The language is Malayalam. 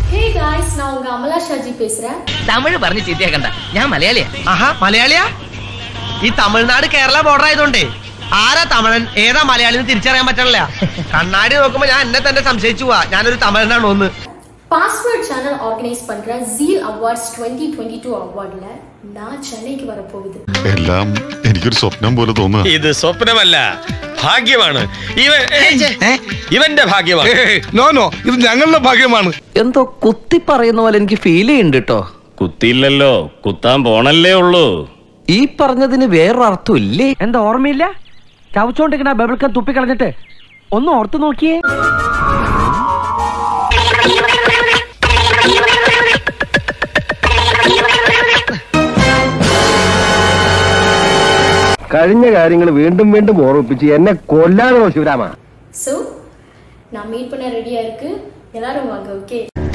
ஹே காய்ஸ் நான் உங்க அமலா ஷாஜி பேசுறேன் തമിഴ് പറഞ്ഞ് ചീത്തയാക്കണ്ട ഞാൻ മലയാളിയാ ആഹാ മലയാളിയാ ഈ തമിഴ്നാട് കേരള ബോർഡർ ആയതുകൊണ്ടേ ആരാ തമിഴൻ ഏതാ മലയാളി എന്ന് തിരിച്ചറിയാൻ പറ്റണില്ല കണ്ണാടി നോക്കുമ്പോ ഞാൻ എന്നെ തന്നെ സംശയിച്ചു പോവാ ഞാനൊരു തമിഴനാണോ ഒന്ന് பாஸ்வேர்ட் சேனல் ஆர்கனைஸ் பண்ற ஜீல் அவார்ட்ஸ் 2022 அவார்ட்ல நான் சென்னைக்கு வர போகுது എല്ലാം എനിക്കൊരു സ്വപ്നം പോലെ തോന്നുക ഇത് സ്വപ്നമല്ല ഭാഗ്യമാണ് ഇവൻ ഇവന്റെ ഭാഗ്യമാണ് നോ നോ ഇത് ഞങ്ങളുടെ ഭാഗ്യമാണ് എന്തോ കുത്തി പറയുന്ന പോലെ എനിക്ക് ഫീൽ ചെയ്യുന്നുണ്ട് കേട്ടോ കുത്തിയില്ലല്ലോ കുത്താൻ പോണല്ലേ ഉള്ളൂ ഈ പറഞ്ഞതിന് വേറൊരർത്ഥം ഇല്ലേ എന്താ ഓർമ്മയില്ല ചവച്ചോണ്ടിരിക്കണ ബബിൾക്കം തുപ്പിക്കളഞ്ഞിട്ട് ഒന്ന് ഓർത്തു നോക്കിയേ കഴിഞ്ഞ കാര്യങ്ങൾ വീണ്ടും വീണ്ടും ഓർമ്മിപ്പിച്ച് എന്നെ കൊല്ലാനോ ശിവരാമ ஸோ நான் மீட் பண்ண ரெடியா இருக்கு எல்லாரும் வாங்க ஓகே